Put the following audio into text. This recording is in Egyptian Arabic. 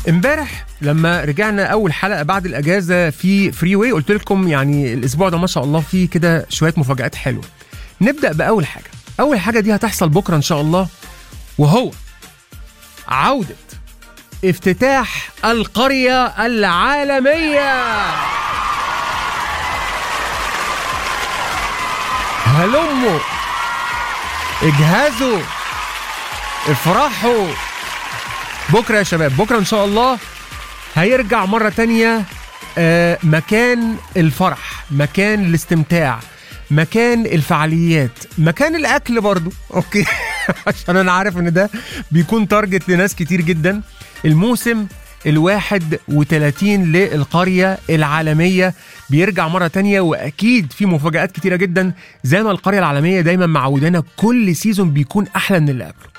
امبارح لما رجعنا اول حلقه بعد الاجازه في فري واي قلت لكم يعني الاسبوع ده ما شاء الله فيه كده شويه مفاجات حلوه نبدا باول حاجه اول حاجه دي هتحصل بكره ان شاء الله وهو عوده افتتاح القريه العالميه هلموا اجهزوا افرحوا بكره يا شباب بكره ان شاء الله هيرجع مره تانية آه، مكان الفرح مكان الاستمتاع مكان الفعاليات مكان الاكل برضو اوكي عشان انا عارف ان ده بيكون تارجت لناس كتير جدا الموسم الواحد وتلاتين للقرية العالمية بيرجع مرة تانية وأكيد في مفاجآت كتيرة جدا زي ما القرية العالمية دايما معودانا كل سيزون بيكون أحلى من اللي قبله